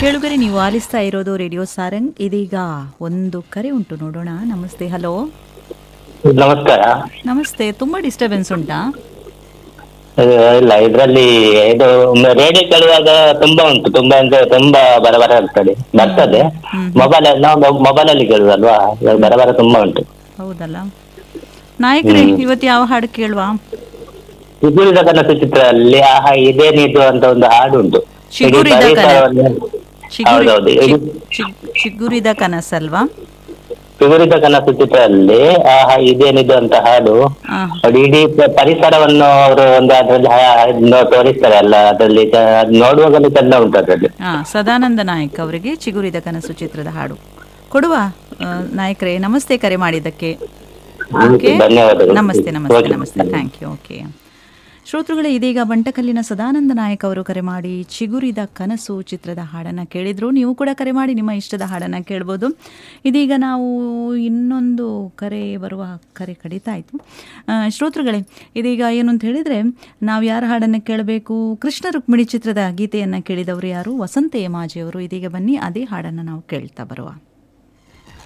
ಕೇಳುಗರೆ ನೀವು ಆಲಿಸ್ತಾ ಇರೋದು ರೇಡಿಯೋ ಸಾರಂಗ್ ಇದೀಗ ಒಂದು ಕರೆ ಉಂಟು ನೋಡೋಣ ನಮಸ್ತೆ ಹಲೋ ನಮಸ್ಕಾರ ನಮಸ್ತೆ ತುಂಬಾ ಡಿಸ್ಟರ್ಬೆನ್ಸ್ ಉಂಟಾ ಇದು ಇಲ್ಲ ಇದರಲ್ಲಿ ಇದು ರೇಡಿಯೋ ಕೇಳುವಾಗ ತುಂಬಾ ಉಂಟು ತುಂಬಾ ಅಂದ್ರೆ ತುಂಬಾ ಬರಬರ ಇರ್ತದೆ ಬರ್ತದೆ ಮೊಬೈಲ್ ನಾವು ಮೊಬೈಲ್ ಅಲ್ಲಿ ಕೇಳುದಲ್ವಾ ಇವಾಗ ಬರಬರ ತುಂಬಾ ಉಂಟು ಹೌದಲ್ಲ ನಾಯಕರೇ ಇವತ್ತು ಯಾವ ಹಾಡು ಕೇಳುವ ಚಿಗುರಿದ ಕನಸು ಚಿತ್ರದಲ್ಲಿ ಆಹಾ ಇದೇನಿದು ಅಂತ ಒಂದು ಹಾಡು ಉಂಟು ಇಡೀ ಚಿಗುರಿದ ಕನ- ಪರಿಸರವನ್ನು- ಚಿಗುರಿ ಹೌದೌದು ಇಡೀ ಚಿಗ್- ಚಿಗುರಿದ ಕನಸಲ್ವಾ ಚಿಗುರಿದ ಕನಸು ಚಿತ್ರದಲ್ಲಿ ಆಹಾ ಇದೇನಿದು ಅಂತ ಹಾಡು ಆ, ಅದು ಇಡೀ ಪ- ಪರಿಸರವನ್ನು ಅವರು ಒಂದು ಅದರಲ್ಲಿ ತೋರಿಸ್ತಾರೆ ಅಲ್ಲ ಅದರಲ್ಲಿ ಚ- ಅದ್ ನೋಡುವಾಗಲೂ ಚಂದ ಉಂಟು ಅದರಲ್ಲಿ ಆ, ಸದಾನಂದ ನಾಯಕ್ ಅವರಿಗೆ ಚಿಗುರಿದ ಕನಸು ಚಿತ್ರದ ಹಾಡು ಕೊಡುವ ಆ, ನಾಯಕರೇ ನಮಸ್ತೆ ಕರೆ ಮಾಡಿದ್ದಕ್ಕೆ ಓಕೆ ಧನ್ಯವಾದಗಳು ನಮಸ್ತೆ ನಮಸ್ತೆ ಓಕೆ. ನಮಸ್ತೆ ಥ್ಯಾಂಕ್ ಯು ಓಕೆ ಶ್ರೋತೃಗಳೇ ಇದೀಗ ಬಂಟಕಲ್ಲಿನ ಸದಾನಂದ ನಾಯಕ್ ಅವರು ಕರೆ ಮಾಡಿ ಚಿಗುರಿದ ಕನಸು ಚಿತ್ರದ ಹಾಡನ್ನು ಕೇಳಿದ್ರು ನೀವು ಕೂಡ ಕರೆ ಮಾಡಿ ನಿಮ್ಮ ಇಷ್ಟದ ಹಾಡನ್ನು ಕೇಳ್ಬೋದು ಇದೀಗ ನಾವು ಇನ್ನೊಂದು ಕರೆ ಬರುವ ಕರೆ ಕಡಿತಾ ಇತ್ತು ಆ, ಶ್ರೋತೃಗಳೇ ಇದೀಗ ಏನು ಅಂತ ಹೇಳಿದರೆ ನಾವು ಯಾರ ಹಾಡನ್ನು ಕೇಳಬೇಕು ಕೃಷ್ಣ ರುಕ್ಮಿಣಿ ಚಿತ್ರದ ಗೀತೆಯನ್ನು ಕೇಳಿದವರು ಯಾರು ವಸಂತ ಮಾಜಿಯವರು ಇದೀಗ ಬನ್ನಿ ಅದೇ ಹಾಡನ್ನು ನಾವು ಕೇಳ್ತಾ ಬರುವ